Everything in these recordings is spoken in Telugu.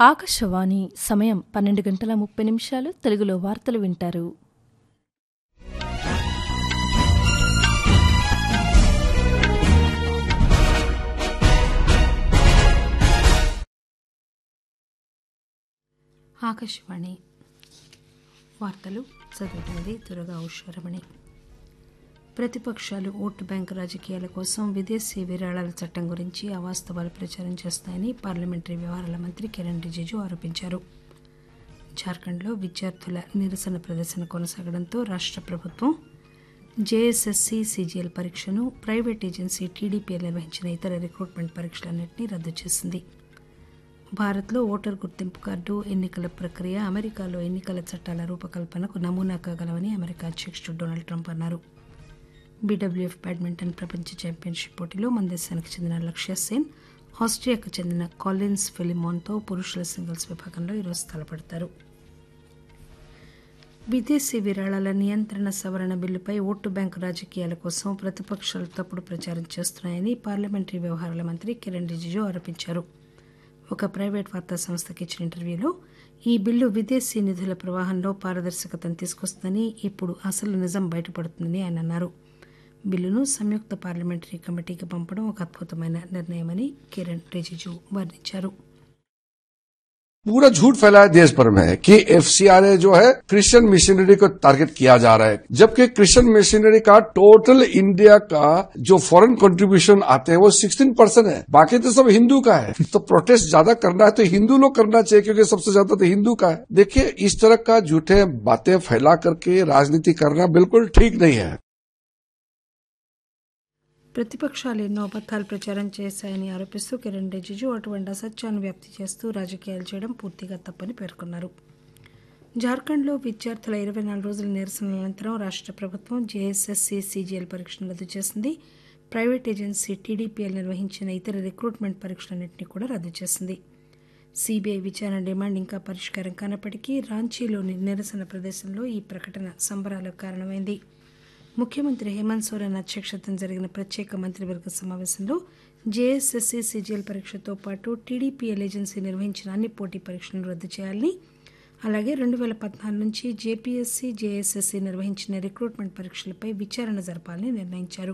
ఆకాశవాణి సమయం పన్నెండు గంటల ముప్పై నిమిషాలు తెలుగులో వార్తలు వింటారు ఆకాశవాణి వార్తలు చదువుతున్నది దురగా ఉషారమణి ప్రతిపక్షాలు ఓటు బ్యాంకు రాజకీయాల కోసం విదేశీ విరాళాల చట్టం గురించి అవాస్తవాలు ప్రచారం చేస్తాయని పార్లమెంటరీ వ్యవహారాల మంత్రి కిరణ్ రిజిజు ఆరోపించారు జార్ఖండ్లో విద్యార్థుల నిరసన ప్రదర్శన కొనసాగడంతో రాష్ట్ర ప్రభుత్వం జేఎస్ఎస్సీ సీజీఎల్ పరీక్షను ప్రైవేట్ ఏజెన్సీ టీడీపీఎల్ నిర్వహించిన ఇతర రిక్రూట్మెంట్ పరీక్షలన్నింటినీ రద్దు చేసింది భారత్లో ఓటర్ గుర్తింపు కార్డు ఎన్నికల ప్రక్రియ అమెరికాలో ఎన్నికల చట్టాల రూపకల్పనకు నమూనా కాగలవని అమెరికా అధ్యక్షుడు డొనాల్డ్ ట్రంప్ అన్నారు బీడబ్ల్యూఎఫ్ బ్యాడ్మింటన్ ప్రపంచ ఛాంపియన్షిప్ పోటీలో మన దేశానికి చెందిన లక్ష్య సేన్ ఆస్ట్రియాకు చెందిన కాలిన్స్ ఫిలిమోన్తో పురుషుల సింగిల్స్ విభాగంలో ఈరోజు తలపడతారు విదేశీ విరాళాల నియంత్రణ సవరణ బిల్లుపై ఓటు బ్యాంకు రాజకీయాల కోసం ప్రతిపక్షాలు తప్పుడు ప్రచారం చేస్తున్నాయని పార్లమెంటరీ వ్యవహారాల మంత్రి కిరణ్ రిజిజు ఆరోపించారు ఒక ప్రైవేట్ వార్తా సంస్థకి ఇచ్చిన ఇంటర్వ్యూలో ఈ బిల్లు విదేశీ నిధుల ప్రవాహంలో పారదర్శకతను తీసుకొస్తుందని ఇప్పుడు అసలు నిజం బయటపడుతుందని ఆయన అన్నారు బిల్లును సంయుక్త పార్లమెంటరీ కమిటీకి పంపడం ఒక అద్భుతమైన నిర్ణయమని కిరణ్ రిజిజు వర్ణించారు पूरा झूठ फैलाया देश भर में है कि एफसीआरए जो है क्रिश्चियन मिशनरी को टारगेट किया जा रहा है जबकि क्रिश्चियन मिशनरी का टोटल इंडिया का जो फॉरेन कंट्रीब्यूशन आते हैं वो 16 परसेंट है बाकी तो सब हिंदू का है तो प्रोटेस्ट ज्यादा करना है तो हिंदू लोग करना चाहिए क्योंकि सबसे ज्यादा तो हिंदू का है देखिए इस तरह का झूठे बातें फैला करके राजनीति करना बिल्कुल ठीक नहीं है ప్రతిపక్షాలు ఎన్నో అబద్దాలు ప్రచారం చేశాయని ఆరోపిస్తూ కిరణ్ రిజిజు అటువంటి అసత్యాన్ని వ్యాప్తి చేస్తూ రాజకీయాలు చేయడం పూర్తిగా తప్పని పేర్కొన్నారు జార్ఖండ్లో విద్యార్థుల ఇరవై నాలుగు రోజుల నిరసనల అనంతరం రాష్ట్ర ప్రభుత్వం జేఎస్ఎస్సీ సీజీఎల్ పరీక్షను రద్దు చేసింది ప్రైవేట్ ఏజెన్సీ టీడీపీఎల్ నిర్వహించిన ఇతర రిక్రూట్మెంట్ పరీక్షలన్నింటినీ కూడా రద్దు చేసింది సీబీఐ విచారణ డిమాండ్ ఇంకా పరిష్కారం కానప్పటికీ రాంచీలోని నిరసన ప్రదేశంలో ఈ ప్రకటన సంబరాలకు కారణమైంది ముఖ్యమంత్రి హేమంత్ సోరెన్ అధ్యక్షతన జరిగిన ప్రత్యేక మంత్రివర్గ సమావేశంలో జేఎస్ఎస్సీ సీజీఎల్ పరీక్షతో పాటు టీడీపీఎల్ ఏజెన్సీ నిర్వహించిన అన్ని పోటీ పరీక్షలను రద్దు చేయాలని అలాగే రెండు వేల పద్నాలుగు నుంచి జేపీఎస్సీ జేఎస్ఎస్సీ నిర్వహించిన రిక్రూట్మెంట్ పరీక్షలపై విచారణ జరపాలని నిర్ణయించారు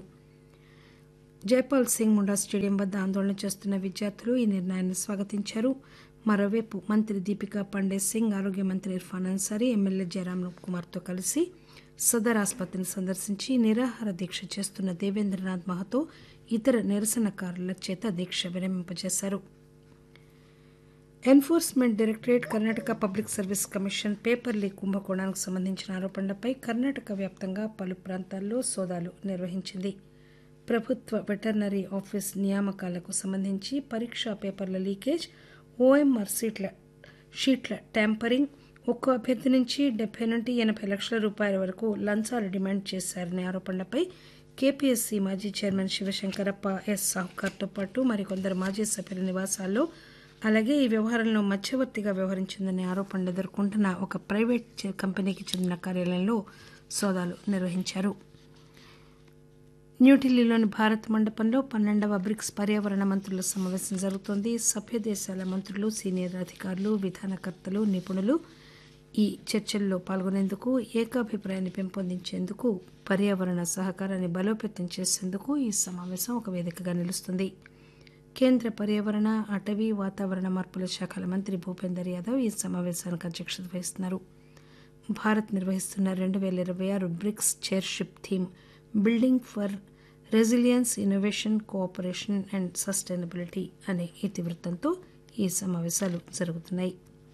జైపాల్ సింగ్ ముండా స్టేడియం వద్ద ఆందోళన చేస్తున్న విద్యార్థులు ఈ నిర్ణయాన్ని స్వాగతించారు మరోవైపు మంత్రి దీపికా పండే సింగ్ ఆరోగ్య మంత్రి ఇర్ఫాన్ అన్సారీ ఎమ్మెల్యే జయరామ్ కుమార్తో కలిసి సదర్ ఆసుపత్రిని సందర్శించి నిరాహార దీక్ష చేస్తున్న దేవేంద్రనాథ్ మహతో ఇతర నిరసనకారుల చేత దీక్ష విరమింపజేశారు enforcement directorate Karnataka public service commission paper leak కుంభకోణానికి సంబంధించిన ఆరోపణలపై కర్ణాటక వ్యాప్తంగా పలు ప్రాంతాల్లో సోదాలు నిర్వహించింది ప్రభుత్వ వెటర్నరీ ఆఫీస్ నియామకాలకు సంబంధించి పరీక్షా పేపర్ల లీకేజ్ ఓఎంఆర్ సీట్ల షీట్ల ట్యాంపరింగ్ ఒక్కో అభ్యర్థి నుంచి డెబ్బై నుండి ఎనభై లక్షల రూపాయల వరకు లంచాలు డిమాండ్ చేశారనే ఆరోపణలపై కేపీఎస్సీ మాజీ చైర్మన్ శివశంకరప్ప ఎస్ సాహుకార్తో పాటు మరికొందరు మాజీ సభ్యుల నివాసాల్లో అలాగే ఈ వ్యవహారంలో మధ్యవర్తిగా వ్యవహరించిందనే ఆరోపణలు ఎదుర్కొంటున్న ఒక ప్రైవేట్ కంపెనీకి చెందిన కార్యాలయంలో సోదాలు నిర్వహించారు న్యూఢిల్లీలోని భారత్ మండపంలో పన్నెండవ బ్రిక్స్ పర్యావరణ మంత్రుల సమావేశం జరుగుతోంది సభ్య దేశాల మంత్రులు సీనియర్ అధికారులు విధానకర్తలు నిపుణులు ఈ చర్చల్లో పాల్గొనేందుకు ఏకాభిప్రాయాన్ని పెంపొందించేందుకు పర్యావరణ సహకారాన్ని బలోపేతం చేసేందుకు ఈ సమావేశం ఒక వేదికగా నిలుస్తుంది కేంద్ర పర్యావరణ అటవీ వాతావరణ మార్పుల శాఖల మంత్రి భూపేందర్ యాదవ్ ఈ సమావేశానికి అధ్యక్షత వహిస్తున్నారు భారత్ నిర్వహిస్తున్న రెండు వేల ఇరవై ఆరు BRICS chairship theme building for resilience innovation cooperation and sustainability అనే ఇతివృత్తంతో ఈ సమావేశాలు జరుగుతున్నాయి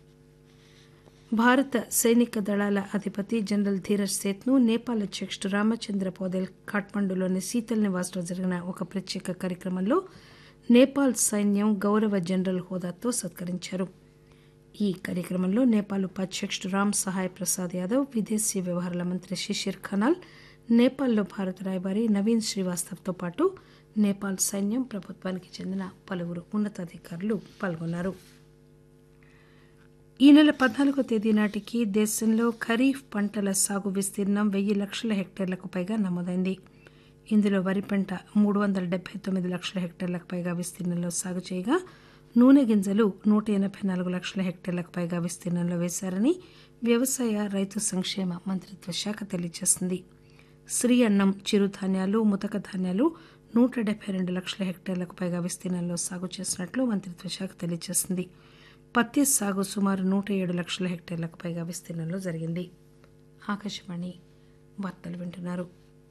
భారత సైనిక దళాల అధిపతి జనరల్ ధీరజ్ సేత్ను నేపాల్ అధ్యక్షుడు రామచంద్ర పౌదెల్ కాఠ్మండూలోని శీతల్ నివాస్లో జరిగిన ఒక ప్రత్యేక కార్యక్రమంలో నేపాల్ సైన్యం గౌరవ జనరల్ హోదాతో సత్కరించారు ఈ కార్యక్రమంలో నేపాల్ ఉపాధ్యక్షుడు రామ్ సహాయ్ ప్రసాద్ యాదవ్ విదేశీ వ్యవహారాల మంత్రి శిషిర్ ఖనాల్ నేపాల్లో భారత రాయబారి నవీన్ శ్రీవాస్తవ్తో పాటు నేపాల్ సైన్యం ప్రభుత్వానికి చెందిన పలువురు ఉన్నతాధికారులు పాల్గొన్నారు ఈ నెల పద్నాలుగో తేదీ నాటికి దేశంలో ఖరీఫ్ పంటల సాగు విస్తీర్ణం వెయ్యి లక్షల హెక్టార్లకు పైగా నమోదైంది ఇందులో వరి పంట మూడు వందల డెబ్బై తొమ్మిది లక్షల హెక్టార్లకు పైగా విస్తీర్ణంలో సాగు చేయగా నూనె గింజలు నూట ఎనభై నాలుగు లక్షల హెక్టార్లకు పైగా విస్తీర్ణంలో వేశారని వ్యవసాయ రైతు సంక్షేమ మంత్రిత్వ శాఖ తెలియజేసింది శ్రీ అన్నం చిరుధాన్యాలు ముతక ధాన్యాలు నూట డెబ్బై రెండు లక్షల హెక్టార్లకు పైగా విస్తీర్ణంలో సాగు చేసినట్లు మంత్రిత్వ శాఖ తెలియజేసింది పత్తి సాగు సుమారు నూట ఏడు లక్షల హెక్టార్లకు పైగా విస్తీర్ణంలో జరిగింది ఆకాశవాణి వార్తలు వింటున్నారు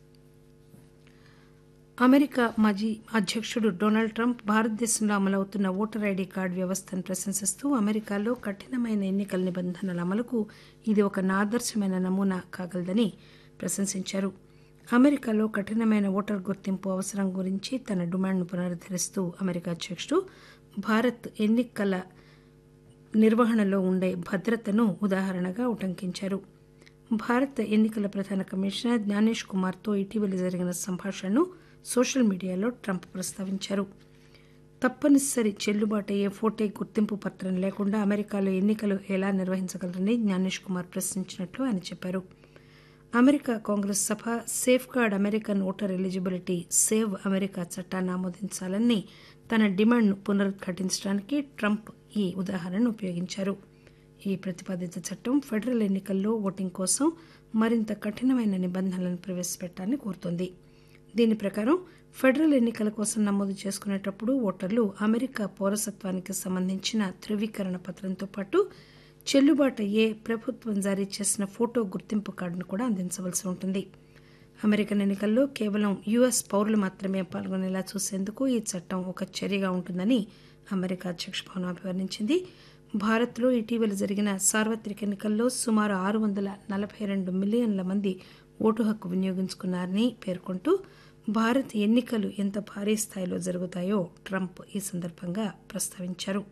అమెరికా మాజీ అధ్యక్షుడు డొనాల్డ్ ట్రంప్ భారతదేశంలో అమలవుతున్న ఓటర్ ఐడీ కార్డు వ్యవస్థను ప్రశంసిస్తూ అమెరికాలో కఠినమైన ఎన్నికల నిబంధనల అమలుకు ఇది ఒక ఆదర్శమైన నమూనా కాగలదని ప్రశంసించారు అమెరికాలో కఠినమైన ఓటర్ గుర్తింపు అవసరం గురించి తన డిమాండ్ను పునరుద్దరిస్తూ అమెరికా అధ్యక్షుడు భారత్ ఎన్నికల నిర్వహణలో ఉండే భద్రతను ఉదాహరణగా ఉటంకించారు భారత ఎన్నికల ప్రధాన కమిషనర్ జ్ఞానేష్ కుమార్తో ఇటీవల జరిగిన సంభాషణను సోషల్ మీడియాలో ట్రంప్ ప్రస్తావించారు తప్పనిసరి చెల్లుబాటు అయ్యే ఫోటే గుర్తింపు పత్రం లేకుండా అమెరికాలో ఎన్నికలు ఎలా నిర్వహించగలరని జ్ఞానేష్ కుమార్ ప్రశ్నించినట్లు ఆయన చెప్పారు అమెరికా కాంగ్రెస్ సభ safeguard American voter eligibility save America చట్టాన్ని ఆమోదించాలని తన డిమాండ్ను పునరుద్ఘాటించడానికి ట్రంప్ ఈ ఉదాహరణను ఉపయోగించారు ఈ ప్రతిపాదిత చట్టం ఫెడరల్ ఎన్నికల్లో ఓటింగ్ కోసం మరింత కఠినమైన నిబంధనలను ప్రవేశపెట్టాలని కోరుతోంది దీని ప్రకారం ఫెడరల్ ఎన్నికల కోసం నమోదు చేసుకునేటప్పుడు ఓటర్లు అమెరికా పౌరసత్వానికి సంబంధించిన ధృవీకరణ పత్రంతో పాటు చెల్లుబాటు అయ్యే ప్రభుత్వం జారీ చేసిన ఫోటో గుర్తింపు కార్డును కూడా అందించవలసి ఉంటుంది అమెరికన్ ఎన్నికల్లో కేవలం యుఎస్ పౌరులు మాత్రమే పాల్గొనేలా చూసేందుకు ఈ చట్టం ఒక చర్యగా ఉంటుందని అమెరికా అధ్యక్ష భవనం అభివర్ణించింది భారత్లో ఇటీవల జరిగిన సార్వత్రిక ఎన్నికల్లో సుమారు ఆరు వందల నలభై రెండు మిలియన్ల మంది ఓటు హక్కు వినియోగించుకున్నారని పేర్కొంటూ భారత్ ఎన్నికలు ఎంత భారీ స్థాయిలో జరుగుతాయో ట్రంప్ ఈ సందర్భంగా ప్రస్తావించారు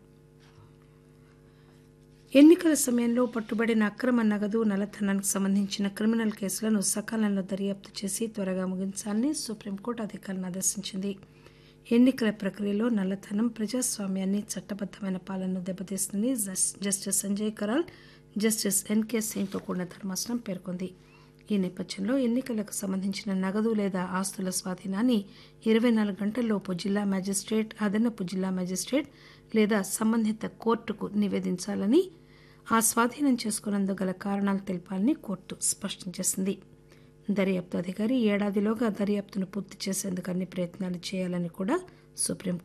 ఎన్నికల సమయంలో పట్టుబడిన అక్రమ నగదు నల్లధనానికి సంబంధించిన క్రిమినల్ కేసులను సకాలంలో దర్యాప్తు చేసి త్వరగా ముగించాలని సుప్రీంకోర్టు అధికారులను ఆదేశించింది ఎన్నికల ప్రక్రియలో నల్లధనం ప్రజాస్వామ్యాన్ని చట్టబద్దమైన పాలనను దెబ్బతీస్తుంది justice Sanjay Karol justice NK సింగ్తో కూడిన ధర్మాసనం పేర్కొంది ఈ నేపథ్యంలో ఎన్నికలకు సంబంధించిన నగదు లేదా ఆస్తుల స్వాధీనాన్ని ఇరవై నాలుగు గంటల్లోపు జిల్లా మేజిస్ట్రేట్ అదనపు జిల్లా మేజిస్ట్రేట్ లేదా సంబంధిత కోర్టుకు నివేదించాలని ఆ స్వాధీనం చేసుకున్నందుకు గల కారణాలు తెలపాలని కోర్టు స్పష్టం చేసింది దర్యాప్తు అధికారి ఏడాదిలోగా దర్యాప్తును పూర్తి చేసేందుకు అన్ని ప్రయత్నాలు చేయాలని కూడా సుప్రీంకోర్టు